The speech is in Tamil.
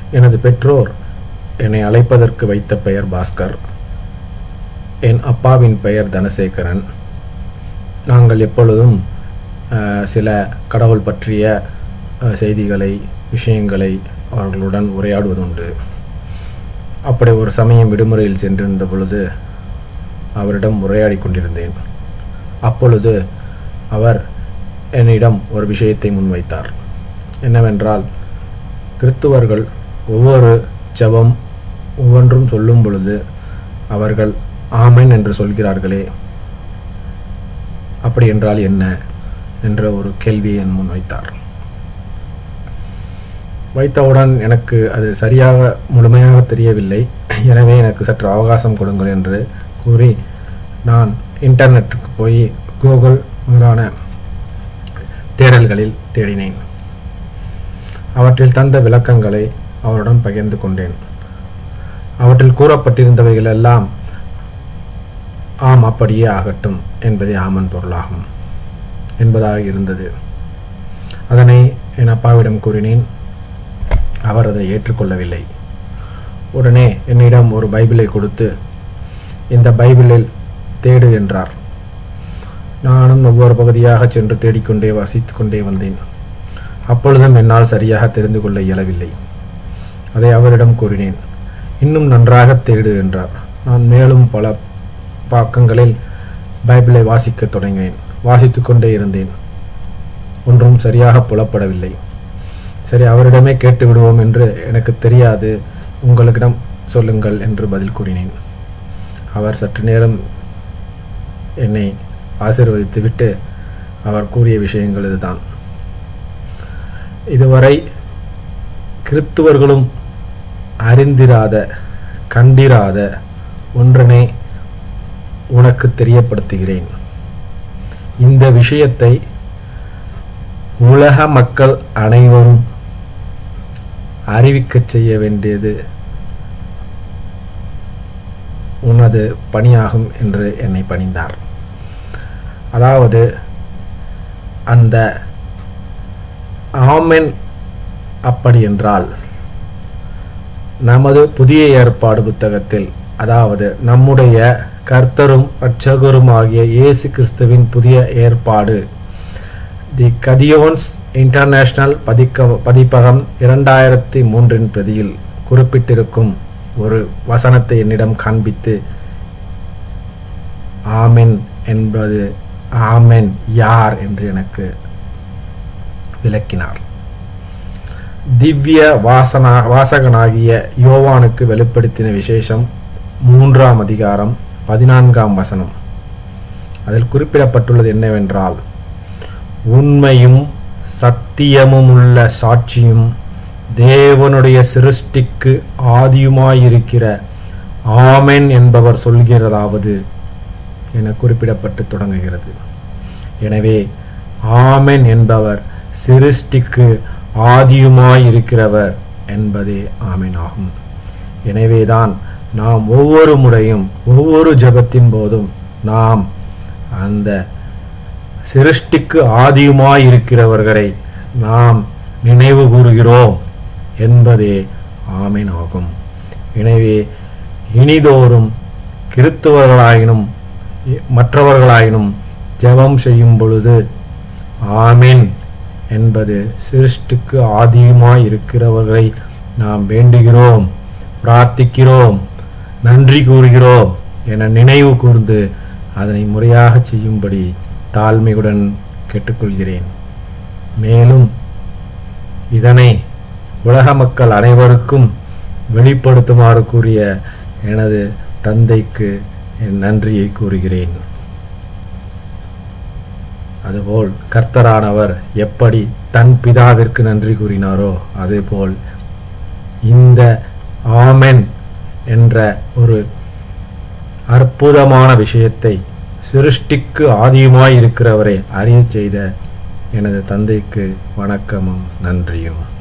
எனது பெற்றோர் என்னை அழைப்பதற்கு வைத்த பெயர் பாஸ்கர் என் அப்பாவின் பெயர் தனசேகரன் நாங்கள் எப்பொழுதும் அஹ், சில கடவுள் பற்றிய அஹ், செய்திகளை விஷயங்களை அவர்களுடன் உரையாடுவதுண்டு அப்படி ஒரு சமயம் விடுமுறையில் சென்றிருந்த பொழுது அவரிடம் உரையாடி கொண்டிருந்தேன் அப்பொழுது அவர் என்னிடம் ஒரு விஷயத்தை முன்வைத்தார் என்னவென்றால் கிறித்துவர்கள் ஒவ்வொரு ஜெபம் ஒவ்வொன்றும் சொல்லும் பொழுது அவர்கள் ஆமென் என்று சொல்கிறார்களே அப்படி என்றால் என்ன என்ற ஒரு கேள்வியை என் முன் வைத்தார் வைத்தவுடன் எனக்கு அது சரியாக முழுமையாக தெரியவில்லை எனவே எனக்கு சற்று அவகாசம் கொடுங்கள் என்று கூறி நான் இன்டர்நெட்டுக்கு போய் கூகுள் முதலான தேடல்களில் தேடினேன் அவற்றில் தந்த விளக்கங்களை அவருடன் பகிர்ந்து கொண்டேன் அவற்றில் கூறப்பட்டிருந்தவைகள் எல்லாம் ஆம் அப்படியே ஆகட்டும் என்பதே ஆமன் பொருளாகும் என்பதாக இருந்தது அதனை என் அப்பாவிடம் கூறினேன் அவர் அதை ஏற்றுக்கொள்ளவில்லை உடனே என்னிடம் ஒரு பைபிளை கொடுத்து இந்த பைபிளில் தேடு என்றார் நானும் ஒவ்வொரு பகுதியாக சென்று தேடிக்கொண்டே வாசித்து கொண்டே வந்தேன் அப்பொழுதும் என்னால் சரியாக தெரிந்து கொள்ள இயலவில்லை அதை அவரிடம் கூறினேன் இன்னும் நன்றாக தேடு என்றார் நான் மேலும் பல பக்கங்களில் பைபிளை வாசிக்கத் தொடங்கினேன் வாசித்து கொண்டே இருந்தேன் ஒன்றும் சரியாக புலப்படவில்லை சரி அவரிடமே கேட்டு விடுவோம் என்று எனக்கு தெரியாது உங்களிடம் சொல்லுங்கள் என்று பதில் கூறினேன் அவர் சற்று நேரம் என்னை ஆசீர்வதித்துவிட்டு அவர் கூறிய விஷயங்கள் இதுதான் இதுவரை கிறித்துவர்களும் அறிந்திராத கண்டிராத ஒன்றனை உனக்கு தெரியப்படுத்துகிறேன் இந்த விஷயத்தை உலக மக்கள் அனைவரும் அறிவிக்கச் செய்ய வேண்டியது உனது பணியாகும் என்று என்னை பணிந்தார் அதாவது அந்த ஆமென் அப்படி என்றால் நமது புதிய ஏற்பாடு புத்தகத்தில் அதாவது நம்முடைய கர்த்தரும் இரட்சகருமாகிய இயேசு கிறிஸ்துவின் புதிய ஏற்பாடு தி கதியோன்ஸ் இன்டர்நேஷனல் பதிக்க பதிப்பகம் இரண்டாயிரத்தி மூன்றின் பிரதியில் குறிப்பிட்டிருக்கும் ஒரு வசனத்தை என்னிடம் காண்பித்து ஆமென் என்பது ஆமென் யார் என்று எனக்கு விளக்கினார் திவ்ய வாசனா வாசகனாகிய யோவானுக்கு வெளிப்படுத்தின விசேஷம் மூன்றாம் அதிகாரம் பதினான்காம் வசனம் அதில் குறிப்பிடப்பட்டுள்ளது என்னவென்றால் உண்மையும் சத்தியமும் உள்ள சாட்சியும் தேவனுடைய சிருஷ்டிக்கு ஆதியுமாயிருக்கிற ஆமென் என்பவர் சொல்கிறதாவது என குறிப்பிடப்பட்டு தொடங்குகிறது எனவே ஆமென் என்பவர் சிருஷ்டிக்கு ஆதியுமாயிருக்கிறவர் என்பதே ஆமென் ஆகும் எனவேதான் நாம் ஒவ்வொரு முறையும் ஒவ்வொரு ஜெபத்தின் போதும் நாம் அந்த சிருஷ்டிக்கு ஆதியுமாயிருக்கிறவர்களை நாம் நினைவு கூறுகிறோம் என்பதே ஆமென் ஆகும் எனவே இனிதோறும் கிறித்துவர்களாயினும் மற்றவர்களாயினும் ஜெபம் செய்யும் பொழுது ஆமென் என்பது சிருஷ்டிக்கு ஆதியுமாய் இருக்கிறவர்களை நாம் வேண்டுகிறோம் பிரார்த்திக்கிறோம் நன்றி கூறுகிறோம் என நினைவு கூர்ந்து அதனை முறையாக செய்யும்படி தாழ்மையுடன் கேட்டுக்கொள்கிறேன் மேலும் இதனை உலக மக்கள் அனைவருக்கும் வெளிப்படுத்துமாறு கூறிய எனது தந்தைக்கு என் நன்றியை கூறுகிறேன் அதுபோல் கர்த்தரானவர் எப்படி தன் பிதாவிற்கு நன்றி கூறினாரோ அதேபோல் இந்த ஆமென் என்ற ஒரு அற்புதமான விஷயத்தை சிருஷ்டிக்கு ஆதியுமாய் இருக்கிறவரை அறியச் செய்த எனது தந்தைக்கு வணக்கமும் நன்றியும்